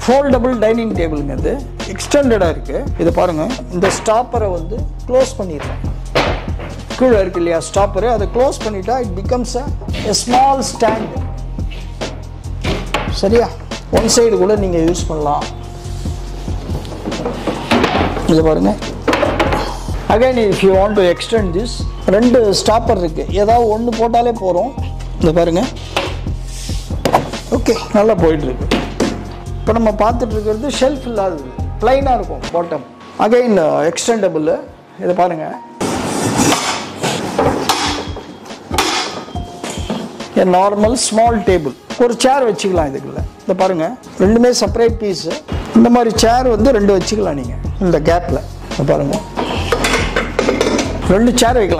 foldable dining டேபிளுங்க இது எக்ஸ்டெண்டடாக இருக்குது இது பாருங்கள் இந்த ஸ்டாப்பரை வந்து க்ளோஸ் பண்ணிடுறேன் கீழே இருக்கு இல்லையா ஸ்டாப்பரு அதை க்ளோஸ் பண்ணிட்டா it becomes a small stand சரியா ஒன் சைடு கூட நீங்கள் யூஸ் பண்ணலாம் இது பாருங்க again if you want to extend this ரெண்டு ஸ்டாப்பர் இருக்கு ஏதாவது ஒன்று போட்டாலே போகிறோம் இந்த பாருங்க ஓகே நல்லா போயிட்டு இருக்கு இப்போ நம்ம பார்த்துட்டு இருக்கிறது ஷெல்ஃப் இல்லாதது பிளைனாக இருக்கும் பாட்டம் அகைன் எக்ஸ்டெண்டபிள் இதை பாருங்கள் நார்மல் ஸ்மால் டேபிள் ஒரு சேர் வச்சுக்கலாம் இதுக்குள்ள இதை பாருங்க ரெண்டுமே செப்பரேட் பீஸு இந்த மாதிரி சேர் வந்து ரெண்டு வச்சுக்கலாம் நீங்கள் இந்த கேப்பில் பாருங்க ரெண்டு சேர் வைக்கலாம்